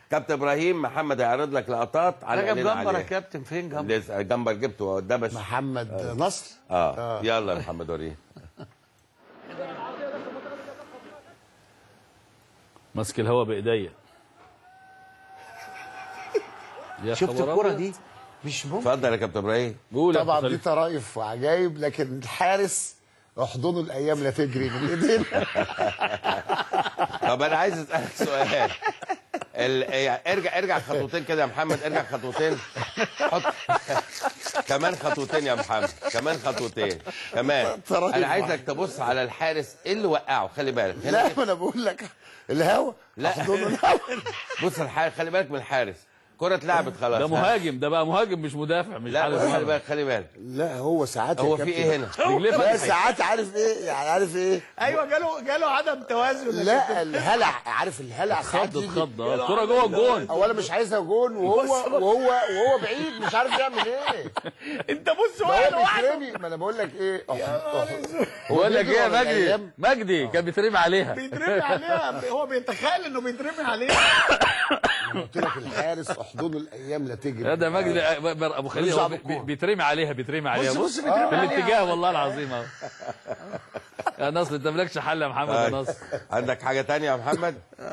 كابتن ابراهيم محمد هيعرض لك لقطات على راجب اللي جمبر يا عليه. كابتن فين جمبر لسه جمبر جبته ده بس محمد نصر اه يلا يا محمد وريه ماسك الهوا بايديا يا شفت خبر الكرة أبيض. دي مش ممكن اتفضل يا كابتن ابراهيم قول يا طبعا أبو دي خليفة. طرائف وعجايب لكن الحارس احضنه الايام لا تجري من ايدينا طب انا عايز اسالك سؤال ال... يعني ارجع ارجع خطوتين كده يا محمد ارجع خطوتين حط كمان خطوتين يا محمد كمان خطوتين كمان طرائف انا عايزك تبص على الحارس إيه اللي وقعه خلي بالك هنا لا ما انا بقول لك الهوا لا. احضنه الهوا بص الحارس خلي بالك من الحارس كرة اتلعبت خلاص ده مهاجم ده بقى مهاجم مش مدافع مش لا حارس بس خلي مرمى. بالك خلي بالك لا هو ساعات يا هو في كابتن- ايه هنا؟ رجليه لا فتحت. ساعات عارف ايه يعني عارف ايه ايوه جاله جاله عدم توازن لا الهلع عارف الهلع ساعات خض يجي اتخض آه، الكرة جوه الجون او انا مش عايزها جون وهو وهو وهو بعيد مش عارف يعمل ايه انت بص ده واحد هو واحد بيترمي ما انا بقول لك ايه هو بقول لك ايه يا بيجري ورا مجدي الأيام. مجدي كان بيترمي عليها بيترمي عليها هو بيتخيل انه بيترمي عليه قلت لك الحارس احضنه الايام لا تجري لا ده مجدي آه، بر- ابو خليل ملوش هو دعوة بي- بالكورة. بيترمي عليها بيترمي عليها بص بص بص بيترمي في عليها. الاتجاه والله العظيم اهو يا نصر انت مالكش حل يا محمد يا طيب. نصر عندك حاجة تانية يا محمد؟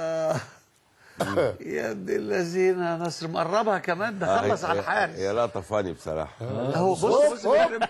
يا ابن الذين يا نصر مقربها كمان ده خلص على الحارس يا لقطة فاني بصراحة اهو بص بص بيترمي.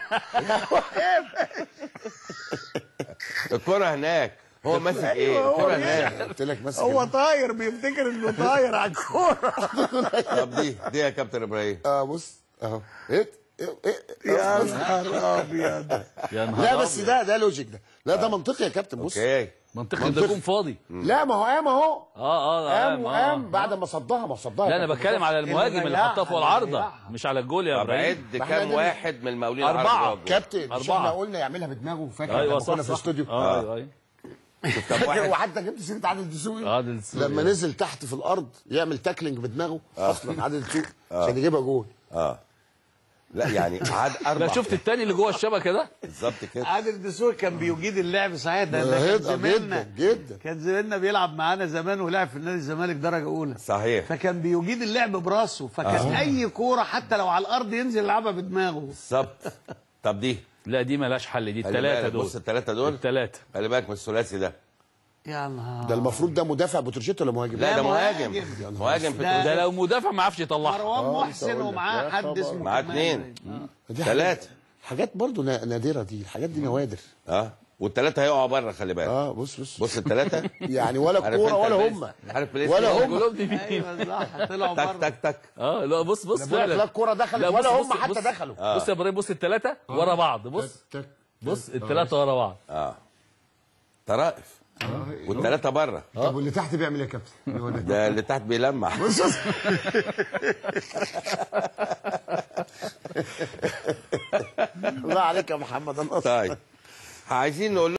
الكرة هناك هو ماسك ايه؟ أيوة، هو الكرة بيلعب. هناك قلت لك بس هو كده. طاير بيفتكر انه طاير على الكوره طب دي دي يا كابتن ابراهيم اه بص اهو ايه ايه ايه يا بص. نهار ابيض يا نهار لا بس أبيض. ده ده لوجيك ده لا ده منطقي يا كابتن بص اوكي منطقي ده يكون فاضي لا ما هو قام اهو اه اه قام آه، وقام آه. بعد ما صدها ما صدها لا انا بتكلم على المهاجم اللي ضيعها، حطها فوق اللي العارضه ضيعها. مش على الجول يا طب ابراهيم عد ما احنا كام ده- واحد من المقاولين أربعة. العرب جوه الجول؟ كابتن مش أربعة. احنا قلنا يعملها بدماغه فاكر ايوه لما صح كنا في صح. الاستوديو اه ايوه ايوه شوف كام فاكر واحد وحتى جبت سيره عادل دسوقي عادل دسوقي. لما نزل تحت في الارض يعمل تاكلينج بدماغه اصلا عادل دسوقي عشان يجيبها جول اه لا يعني عاد اربع لا شفت التاني اللي جوه الشبكه ده بالظبط كده عادل دسوقي كان بيجيد اللعب صحيح ده ده كان جدا زميلنا جدا جدا كان زميلنا بيلعب معانا زمان ولعب في نادي الزمالك درجه اولى صحيح فكان بيجيد اللعب براسه فكان آه. اي كوره حتى لو على الارض ينزل يلعبها بدماغه بالظبط طب دي لا دي ملهاش حل دي خلي الثلاثه بالك، دول بص الثلاثة دول الثلاثه خلي بالك من الثلاثي ده يا نهار ده المفروض ده مدافع بتروجيت ولا مهاجم؟ لا لا، ده مهاجم. مهاجم مهاجم في ده- ده لو مدافع ما عرفش يطلعها مروان آه، محسن لسه أقول لك. ومعاه يا حد خبر. اسمه معاه كمان. اتنين. دي حاجات- ثلاثة حاجات برضو نا- نادره دي الحاجات دي نوادر اه والثلاثة هيقعوا بره خلي بالك اه بص بص بص الثلاثة يعني ولا عارف الكوره أنت ولا البيس- هم عارف بليس ولا إيه؟ هم. الجولوب دي مين ايوه صح طلعوا تك بره تك تك اه لا بص بص بقول لك فعلا لا الكوره دخلت لا، ولا بص- هم بص- حتى بص. دخلوا بص يا ابراهيم بص الثلاثه ورا بعض بص تك. بص الثلاثه ورا بعض اه طرائف والثلاثة بره طب واللي تحت بيعمل ايه يا كابتن؟ اللي هو ده. ده اللي تحت بيلمع الله عليك يا محمد النصر طيب عايزين نقول